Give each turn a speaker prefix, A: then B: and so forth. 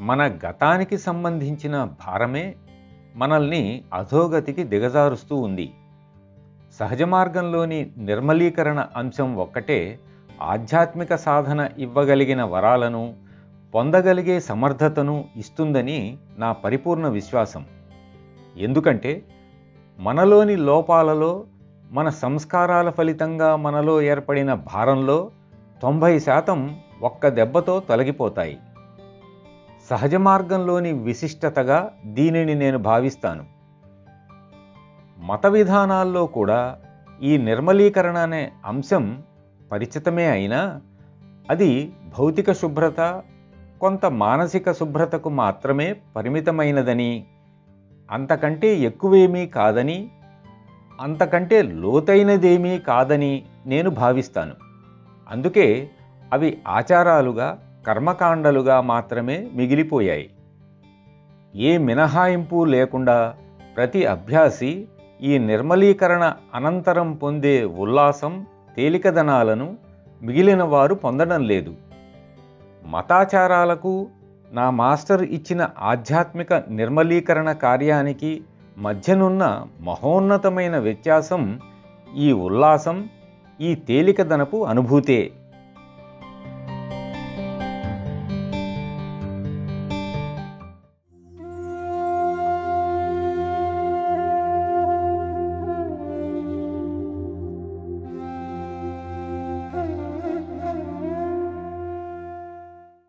A: మన గతానికి సంబంధించిన భారమే మనల్ని అధోగతికి దిగజారుస్తూ ఉంది సహజ మార్గంలోని నిర్మలీకరణ అంశం ఒక్కటే ఆధ్యాత్మిక సాధన ఇవ్వగలిగిన వరాలను పొందగలిగే సమర్థతను ఇస్తుందని నా పరిపూర్ణ విశ్వాసం ఎందుకంటే మనలోని లోపాలలో మన సంస్కారాల ఫలితంగా మనలో ఏర్పడిన భారంలో తొంభై శాతం ఒక్క దెబ్బతో తొలగిపోతాయి సహజ మార్గంలోని విశిష్టతగా దీనిని నేను భావిస్తాను మత విధానాల్లో కూడా ఈ నిర్మలీకరణ అనే అంశం పరిచితమే అయినా అది భౌతిక శుభ్రత కొంత మానసిక శుభ్రతకు మాత్రమే పరిమితమైనదని అంతకంటే ఎక్కువేమీ కాదని అంతకంటే లోతైనదేమీ కాదని నేను భావిస్తాను అందుకే అవి ఆచారాలుగా కర్మకాండలుగా మాత్రమే మిగిలిపోయాయి ఏ మినహాయింపు లేకుండా ప్రతి అభ్యాసి ఈ నిర్మలీకరణ అనంతరం పొందే ఉల్లాసం తేలికదనాలను మిగిలిన వారు పొందడం లేదు మతాచారాలకు నా మాస్టర్ ఇచ్చిన ఆధ్యాత్మిక నిర్మలీకరణ కార్యానికి మధ్యనున్న మహోన్నతమైన వ్యత్యాసం ఈ ఉల్లాసం ఈ తేలికదనపు అనుభూతే